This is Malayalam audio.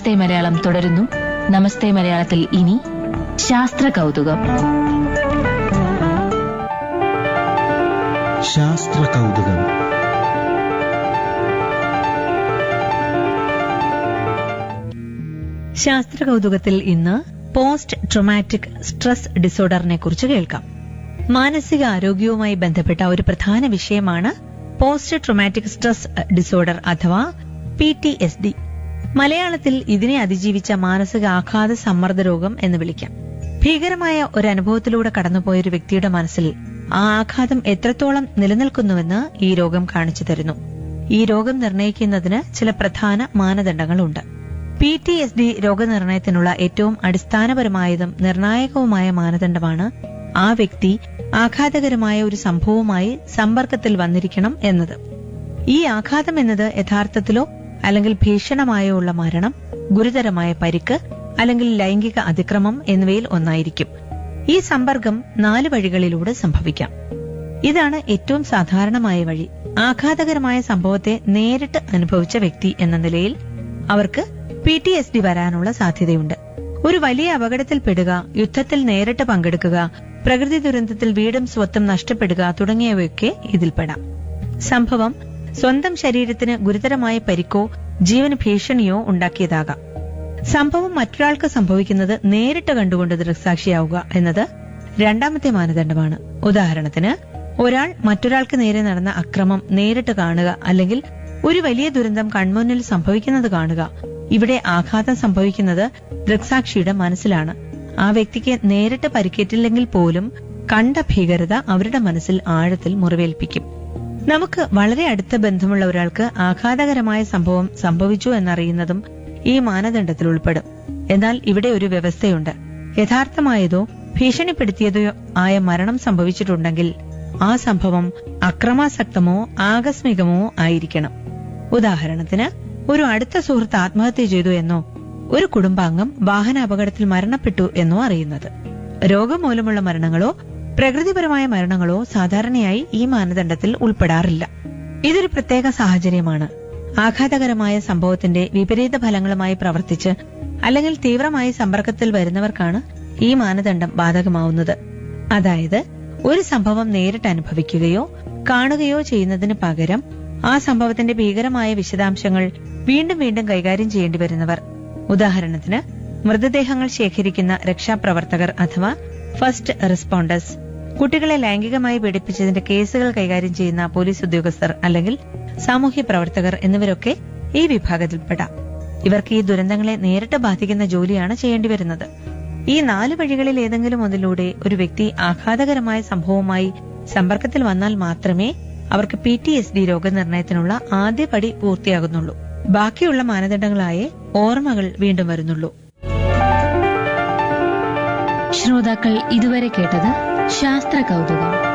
നമസ്തേ മലയാളം തുടരുന്നു നമസ്തേ മലയാളത്തിൽ ഇനി ശാസ്ത്ര കൗതുകം ശാസ്ത്ര കൗതുകം ശാസ്ത്ര കൗതുകത്തിൽ ഇന്ന് പോസ്റ്റ് ട്രൊമാറ്റിക് സ്ട്രെസ് ഡിസോർഡറിനെ കുറിച്ച് കേൾക്കാം മാനസിക ആരോഗ്യവുമായി ബന്ധപ്പെട്ട ഒരു പ്രധാന വിഷയമാണ് പോസ്റ്റ് ട്രൊമാറ്റിക് സ്ട്രെസ് ഡിസോർഡർ അഥവാ പി ടി എസ് ഡി മലയാളത്തിൽ ഇതിനെ അതിജീവിച്ച മാനസിക ആഘാത സമ്മർദ്ദ രോഗം എന്ന് വിളിക്കാം ഭീകരമായ ഒരു അനുഭവത്തിലൂടെ കടന്നുപോയ ഒരു വ്യക്തിയുടെ മനസ്സിൽ ആ ആഘാതം എത്രത്തോളം നിലനിൽക്കുന്നുവെന്ന് ഈ രോഗം കാണിച്ചു തരുന്നു ഈ രോഗം നിർണ്ണയിക്കുന്നതിന് ചില പ്രധാന മാനദണ്ഡങ്ങളുണ്ട് പി ടി എസ് ഡി രോഗനിർണയത്തിനുള്ള ഏറ്റവും അടിസ്ഥാനപരമായതും നിർണായകവുമായ മാനദണ്ഡമാണ് ആ വ്യക്തി ആഘാതകരമായ ഒരു സംഭവവുമായി സമ്പർക്കത്തിൽ വന്നിരിക്കണം എന്നത് ഈ ആഘാതം എന്നത് യഥാർത്ഥത്തിലോ അല്ലെങ്കിൽ ഭീഷണമായോ ഉള്ള മരണം ഗുരുതരമായ പരിക്ക് അല്ലെങ്കിൽ ലൈംഗിക അതിക്രമം എന്നിവയിൽ ഒന്നായിരിക്കും ഈ സമ്പർക്കം നാല് വഴികളിലൂടെ സംഭവിക്കാം ഇതാണ് ഏറ്റവും സാധാരണമായ വഴി ആഘാതകരമായ സംഭവത്തെ നേരിട്ട് അനുഭവിച്ച വ്യക്തി എന്ന നിലയിൽ അവർക്ക് പി ടി എസ് ഡി വരാനുള്ള സാധ്യതയുണ്ട് ഒരു വലിയ അപകടത്തിൽപ്പെടുക യുദ്ധത്തിൽ നേരിട്ട് പങ്കെടുക്കുക പ്രകൃതി ദുരന്തത്തിൽ വീടും സ്വത്തും നഷ്ടപ്പെടുക തുടങ്ങിയവയൊക്കെ ഇതിൽപ്പെടാം സംഭവം സ്വന്തം ശരീരത്തിന് ഗുരുതരമായ പരിക്കോ ജീവന് ഭീഷണിയോ ഉണ്ടാക്കിയതാകാം സംഭവം മറ്റൊരാൾക്ക് സംഭവിക്കുന്നത് നേരിട്ട് കണ്ടുകൊണ്ട് ദൃക്സാക്ഷിയാവുക എന്നത് രണ്ടാമത്തെ മാനദണ്ഡമാണ് ഉദാഹരണത്തിന് ഒരാൾ മറ്റൊരാൾക്ക് നേരെ നടന്ന അക്രമം നേരിട്ട് കാണുക അല്ലെങ്കിൽ ഒരു വലിയ ദുരന്തം കൺമുന്നിൽ സംഭവിക്കുന്നത് കാണുക ഇവിടെ ആഘാതം സംഭവിക്കുന്നത് ദൃക്സാക്ഷിയുടെ മനസ്സിലാണ് ആ വ്യക്തിക്ക് നേരിട്ട് പരിക്കേറ്റില്ലെങ്കിൽ പോലും കണ്ട ഭീകരത അവരുടെ മനസ്സിൽ ആഴത്തിൽ മുറിവേൽപ്പിക്കും നമുക്ക് വളരെ അടുത്ത ബന്ധമുള്ള ഒരാൾക്ക് ആഘാതകരമായ സംഭവം സംഭവിച്ചു എന്നറിയുന്നതും ഈ മാനദണ്ഡത്തിൽ ഉൾപ്പെടും എന്നാൽ ഇവിടെ ഒരു വ്യവസ്ഥയുണ്ട് യഥാർത്ഥമായതോ ഭീഷണിപ്പെടുത്തിയതോ ആയ മരണം സംഭവിച്ചിട്ടുണ്ടെങ്കിൽ ആ സംഭവം അക്രമാസക്തമോ ആകസ്മികമോ ആയിരിക്കണം ഉദാഹരണത്തിന് ഒരു അടുത്ത സുഹൃത്ത് ആത്മഹത്യ ചെയ്തു എന്നോ ഒരു കുടുംബാംഗം വാഹനാപകടത്തിൽ മരണപ്പെട്ടു എന്നോ അറിയുന്നത് രോഗം മൂലമുള്ള മരണങ്ങളോ പ്രകൃതിപരമായ മരണങ്ങളോ സാധാരണയായി ഈ മാനദണ്ഡത്തിൽ ഉൾപ്പെടാറില്ല ഇതൊരു പ്രത്യേക സാഹചര്യമാണ് ആഘാതകരമായ സംഭവത്തിന്റെ വിപരീത ഫലങ്ങളുമായി പ്രവർത്തിച്ച് അല്ലെങ്കിൽ തീവ്രമായ സമ്പർക്കത്തിൽ വരുന്നവർക്കാണ് ഈ മാനദണ്ഡം ബാധകമാവുന്നത് അതായത് ഒരു സംഭവം നേരിട്ട് അനുഭവിക്കുകയോ കാണുകയോ ചെയ്യുന്നതിന് പകരം ആ സംഭവത്തിന്റെ ഭീകരമായ വിശദാംശങ്ങൾ വീണ്ടും വീണ്ടും കൈകാര്യം ചെയ്യേണ്ടി വരുന്നവർ ഉദാഹരണത്തിന് മൃതദേഹങ്ങൾ ശേഖരിക്കുന്ന രക്ഷാപ്രവർത്തകർ അഥവാ ഫസ്റ്റ് റെസ്പോണ്ടേഴ്സ് കുട്ടികളെ ലൈംഗികമായി പീഡിപ്പിച്ചതിന്റെ കേസുകൾ കൈകാര്യം ചെയ്യുന്ന പോലീസ് ഉദ്യോഗസ്ഥർ അല്ലെങ്കിൽ സാമൂഹ്യ പ്രവർത്തകർ എന്നിവരൊക്കെ ഈ വിഭാഗത്തിൽപ്പെടാം ഇവർക്ക് ഈ ദുരന്തങ്ങളെ നേരിട്ട് ബാധിക്കുന്ന ജോലിയാണ് ചെയ്യേണ്ടി വരുന്നത് ഈ നാല് വഴികളിൽ ഏതെങ്കിലും ഒന്നിലൂടെ ഒരു വ്യക്തി ആഘാതകരമായ സംഭവവുമായി സമ്പർക്കത്തിൽ വന്നാൽ മാത്രമേ അവർക്ക് പി ടി എസ് ഡി രോഗനിർണയത്തിനുള്ള ആദ്യ പടി പൂർത്തിയാകുന്നുള്ളൂ ബാക്കിയുള്ള മാനദണ്ഡങ്ങളായേ ഓർമ്മകൾ വീണ്ടും വരുന്നുള്ളൂ ശ്രോതാക്കൾ ഇതുവരെ കേട്ടത് ശാസ്ത്ര കൗതുകം